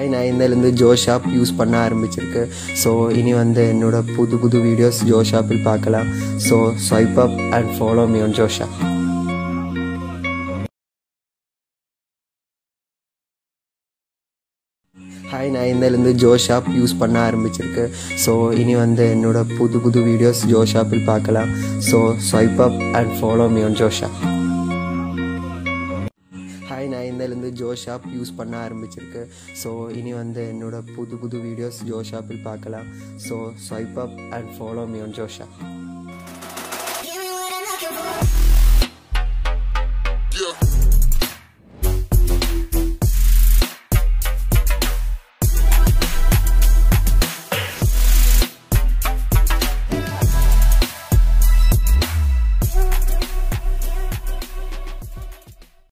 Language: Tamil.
ஹாய் நான் இந்தலேருந்து ஜோ ஷாப் யூஸ் பண்ண ஆரம்பிச்சிருக்கு ஸோ இனி வந்து என்னோட புது புது வீடியோஸ் ஜோ ஷாப்பில் பார்க்கலாம் so swipe up and follow me on Jo shop hi நான் இந்தலேருந்து ஜோ ஷாப் யூஸ் பண்ண ஆரம்பிச்சிருக்கு ஸோ இனி வந்து என்னோட புது புது வீடியோஸ் ஜோ ஷாப்பில் பார்க்கலாம் so swipe up and follow me on Jo shop hi நான் இந்தலேருந்து ஜோ ஷாப் யூஸ் பண்ண ஆரம்பிச்சிருக்கு ஸோ இனி வந்து என்னோட புது புது வீடியோஸ் ஜோ ஷாப்பில் பார்க்கலாம் so swipe up and follow me on Jo shop